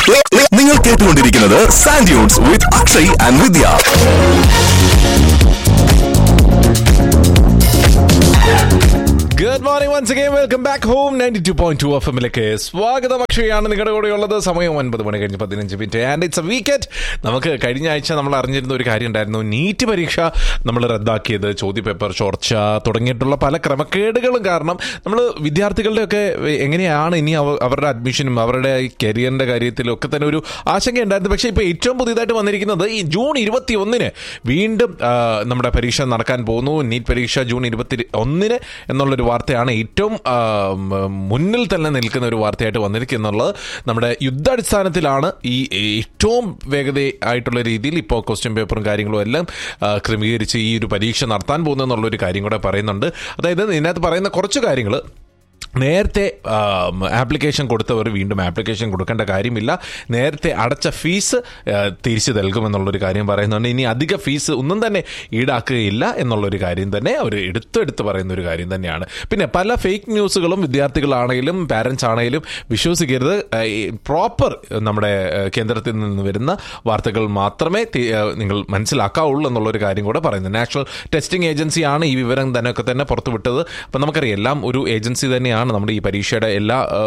നിങ്ങൾ കേട്ടുകൊണ്ടിരിക്കുന്നത് sand dunes with Akshay and Vidya good morning once again welcome back home ninety two point two F എമ്മിലേക്ക് സ്വാഗതം അക്ഷയാണ് നിങ്ങളുടെ കൂടെ ഉള്ളത് സമയം ഒൻപത് മണി കഴിഞ്ഞ് പതിനഞ്ച് മിനിറ്റ് ആൻഡ് ഇറ്റ്സ് എ വീക്കെൻഡ് നമുക്ക് കഴിഞ്ഞ ആഴ്ച നമ്മൾ അറിഞ്ഞിരുന്ന ഒരു കാര്യം ഉണ്ടായിരുന്നു നീറ്റ് പരീക്ഷ നമ്മൾ റദ്ദാക്കിയത് ചോദ്യപേപ്പർ ചോർച്ച തുടങ്ങിയിട്ടുള്ള പല ക്രമക്കേടുകളും കാരണം നമ്മൾ വിദ്യാർത്ഥികളുടെയൊക്കെ എങ്ങനെയാണ് ഇനി അവ- അവരുടെ അഡ്മിഷനും അവരുടെ കരിയറിന്റെ കാര്യത്തിലും ഒക്കെ തന്നെ ഒരു ആശങ്ക ഉണ്ടായിരുന്നു പക്ഷേ ഇപ്പോൾ ഏറ്റവും പുതിയതായിട്ട് വന്നിരിക്കുന്നത് ഈ ജൂൺ ഇരുപത്തി ഒന്നിന് വീണ്ടും ആ, നമ്മുടെ പരീക്ഷ നടക്കാൻ പോകുന്നു നീറ്റ് പരീക്ഷ ജൂൺ ഇരുപത്തി ഒന്നിന് എന്നുള്ളൊരു വാർത്തയാണ് ഏറ്റവും ആ, ഉം, മുന്നിൽ തന്നെ നിൽക്കുന്ന ഒരു വാർത്തയായിട്ട് വന്നിരിക്കുന്നുള്ളത് നമ്മുടെ യുദ്ധാടിസ്ഥാനത്തിലാണ് ഈ ഏറ്റവും വേഗത ആയിട്ടുള്ള രീതിയിൽ ഇപ്പോൾ ക്വസ്റ്റ്യൻ പേപ്പറും കാര്യങ്ങളും എല്ലാം ആ, ക്രമീകരിച്ച് ഈ ഒരു പരീക്ഷ നടത്താൻ പോകുന്നു എന്നുള്ളൊരു കാര്യം കൂടെ പറയുന്നുണ്ട് അതായത് ഇതിനകത്ത് പറയുന്ന കുറച്ച് കാര്യങ്ങൾ നേരത്തെ ആപ്ലിക്കേഷൻ കൊടുത്തവർ വീണ്ടും ആപ്ലിക്കേഷൻ കൊടുക്കേണ്ട കാര്യമില്ല നേരത്തെ അടച്ച ഫീസ് ആ, തിരിച്ചു നൽകുമെന്നുള്ളൊരു കാര്യം പറയുന്നുണ്ട് ഇനി അധിക ഫീസ് ഒന്നും തന്നെ ഈടാക്കുകയില്ല എന്നുള്ളൊരു കാര്യം തന്നെ അവർ എടുത്തെടുത്ത് പറയുന്ന ഒരു കാര്യം തന്നെയാണ് പിന്നെ പല ഫേക്ക് ന്യൂസുകളും വിദ്യാർത്ഥികളാണെങ്കിലും പാരൻസ് ആണെങ്കിലും വിശ്വസിക്കരുത് പ്രോപ്പർ നമ്മുടെ ആ, കേന്ദ്രത്തിൽ നിന്ന് വരുന്ന വാർത്തകൾ മാത്രമേ തി- ആ, നിങ്ങൾ മനസ്സിലാക്കാവുള്ളൂ എന്നുള്ളൊരു കാര്യം കൂടെ പറയുന്നത് നാഷണൽ ടെസ്റ്റിംഗ് ഏജൻസിയാണ് ഈ വിവരം തന്നെ ഒക്കെ തന്നെ പുറത്തുവിട്ടത് അപ്പം നമുക്കറിയാം എല്ലാം ഒരു ഏജൻസി തന്നെയാണ് നമ്മുടെ ഈ പരീക്ഷയുടെ എല്ലാ ആ,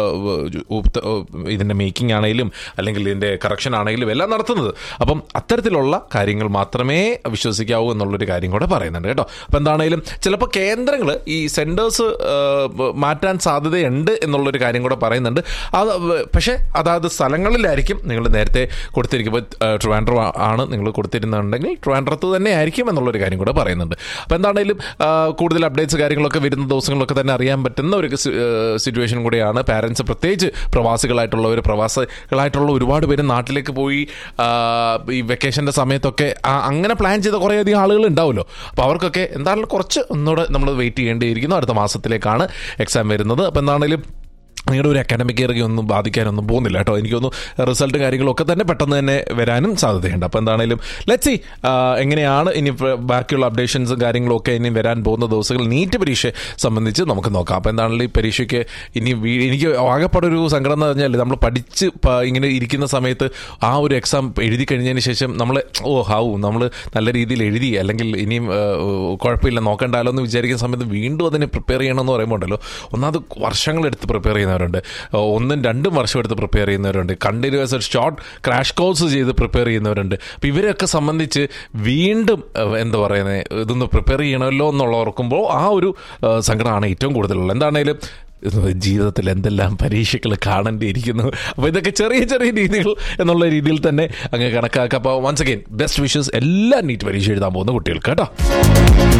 ഉപ- ഇതിന്റെ മേക്കിംഗ് ആണെങ്കിലും അല്ലെങ്കിൽ ഇതിന്റെ കറക്ഷൻ ആണെങ്കിലും എല്ലാം നടത്തുന്നത് അപ്പം അത്തരത്തിലുള്ള കാര്യങ്ങൾ മാത്രമേ വിശ്വസിക്കാവൂ എന്നുള്ളൊരു കാര്യം കൂടെ പറയുന്നുണ്ട് കേട്ടോ അപ്പം എന്താണെങ്കിലും ചിലപ്പോൾ കേന്ദ്രങ്ങൾ ഈ സെന്റേഴ്സ് മാറ്റാൻ സാധ്യതയുണ്ട് എന്നുള്ളൊരു കാര്യം കൂടെ പറയുന്നുണ്ട് അത് പക്ഷേ അതാത് സ്ഥലങ്ങളിലായിരിക്കും നിങ്ങൾ നേരത്തെ കൊടുത്തിരിക്കും ഇപ്പോൾ ട്രിവാൻഡ്രം ആണ് നിങ്ങൾ കൊടുത്തിരുന്നുണ്ടെങ്കിൽ ട്രിവാൻഡ്രത്ത് തന്നെ ആയിരിക്കും എന്നുള്ളൊരു കാര്യം കൂടെ പറയുന്നുണ്ട് അപ്പോൾ എന്താണെങ്കിലും ആ, കൂടുതൽ അപ്ഡേറ്റ്സ് കാര്യങ്ങളൊക്കെ വരുന്ന ദിവസങ്ങളിലൊക്കെ തന്നെ അറിയാൻ പറ്റുന്ന ഒരു സിറ്റുവേഷൻ കൂടിയാണ് പാരൻസ് പ്രത്യേകിച്ച് പ്രവാസികളായിട്ടുള്ളവർ പ്രവാസികളായിട്ടുള്ള ഒരുപാട് പേര് നാട്ടിലേക്ക് പോയി ആ, ഈ വെക്കേഷൻ്റെ സമയത്തൊക്കെ ആ, അങ്ങനെ പ്ലാൻ ചെയ്ത കുറേയധികം ആളുകൾ ഉണ്ടാവുമല്ലോ അപ്പോൾ അവർക്കൊക്കെ എന്തായാലും കുറച്ച് ഒന്നുകൂടെ നമ്മൾ വെയിറ്റ് ചെയ്യേണ്ടിയിരിക്കുന്നു അടുത്ത മാസത്തിലേക്കാണ് എക്സാം വരുന്നത് അപ്പോൾ എന്താണെങ്കിലും നിങ്ങളുടെ ഒരു അക്കാഡമിക് ഇയറൊക്കെ ഒന്നും ബാധിക്കാനൊന്നും പോകുന്നില്ല കേട്ടോ എനിക്കൊന്നും റിസൾട്ട് കാര്യങ്ങളൊക്കെ തന്നെ പെട്ടെന്ന് തന്നെ വരാനും സാധ്യതയുണ്ട് അപ്പോൾ എന്താണെങ്കിലും ലെറ്റ് സി എങ്ങനെയാണ് ഇനി പ- ബാക്കിയുള്ള അപ്ഡേഷൻസും കാര്യങ്ങളും ഒക്കെ ഇനി വരാൻ പോകുന്ന ദിവസങ്ങൾ നീറ്റ് പരീക്ഷയെ സംബന്ധിച്ച് നമുക്ക് നോക്കാം അപ്പോൾ എന്താണെങ്കിലും ഈ പരീക്ഷയ്ക്ക് ഇനി വീ- എനിക്ക് ആകെപ്പാടെ ഒരു സങ്കടം എന്ന് പറഞ്ഞാൽ നമ്മൾ പഠിച്ച് പ- ഇങ്ങനെ ഇരിക്കുന്ന സമയത്ത് ആ ഒരു എക്സാം എഴുതി കഴിഞ്ഞതിന് ശേഷം നമ്മൾ ഓ ഹാവു നമ്മൾ നല്ല രീതിയിൽ എഴുതി അല്ലെങ്കിൽ ഇനിയും ആ, കുഴപ്പമില്ല നോക്കണ്ടാലോ എന്ന് വിചാരിക്കുന്ന സമയത്ത് വീണ്ടും അതിനെ പ്രിപ്പയർ ചെയ്യണമെന്ന് പറയുമ്പോൾ ഉണ്ടല്ലോ ഒന്നാമത് വർഷങ്ങളെടുത്ത് പ്രിപ്പയർ ചെയ്യുന്നവരുണ്ട് ഒന്നും രണ്ടും വർഷം എടുത്ത് പ്രിപ്പയർ ചെയ്യുന്നവരുണ്ട് കണ്ടിന്യൂസ് ഷോർട്ട് ക്രാഷ് കോഴ്സ് ചെയ്ത് പ്രിപ്പയർ ചെയ്യുന്നവരുണ്ട് അപ്പം ഇവരെയൊക്കെ സംബന്ധിച്ച് വീണ്ടും അഹ്, എന്താ പറയുന്നത് ഇതൊന്ന് പ്രിപ്പയർ ചെയ്യണമല്ലോ എന്നുള്ള ഓർക്കുമ്പോൾ ആ ഒരു അഹ്, സങ്കടമാണ് ഏറ്റവും കൂടുതലുള്ളത് എന്താണേലും ഇത് ജീവിതത്തിൽ എന്തെല്ലാം പരീക്ഷകൾ കാണേണ്ടിയിരിക്കുന്നു അപ്പോൾ ഇതൊക്കെ ചെറിയ ചെറിയ രീതികൾ എന്നുള്ള രീതിയിൽ തന്നെ അങ്ങ് കണക്കാക്കാം അപ്പോൾ വൺസ് അഗൈൻ ബെസ്റ്റ് വിഷസ് എല്ലാ നീറ്റ് പരീക്ഷ എഴുതാൻ പോകുന്ന കുട്ടികൾക്ക് കേട്ടോ